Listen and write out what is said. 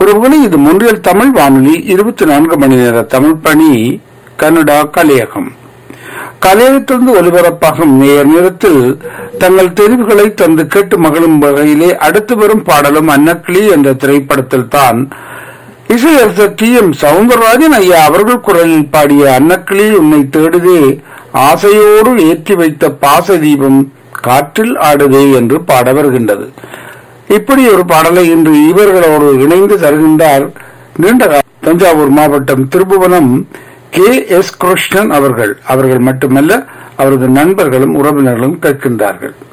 ஒருவேளை இது முன்றியல் தமிழ் வானொலி இருபத்தி நான்கு மணி நேர தமிழ் பணி கனடா கலையகம் கலையகத்திலிருந்து ஒலிபரப்பாகும் நேர் நேரத்தில் தங்கள் தெரிவுகளை தந்து கேட்டு மகளும் வகையிலே அடுத்து வரும் பாடலும் அன்னக்கிளி என்ற திரைப்படத்தில் தான் இசையரசர் டி எம் சவுந்தரராஜன் ஐயா அவர்கள் குரலில் பாடிய அன்னக்கிளி உன்னை தேடுதே ஆசையோடு ஏற்றி வைத்த பாச தீபம் காற்றில் ஆடுதே என்று பாட வருகின்றது இப்படி ஒரு பாடலை இன்று இவர்களோடு இணைந்து தருகின்றார் நீண்ட கா- தஞ்சாவூர் மாவட்டம் திருப்புவனம் கே எஸ் கிருஷ்ணன் அவர்கள் அவர்கள் மட்டுமல்ல அவரது நண்பர்களும் உறவினர்களும் கேட்கின்றார்கள்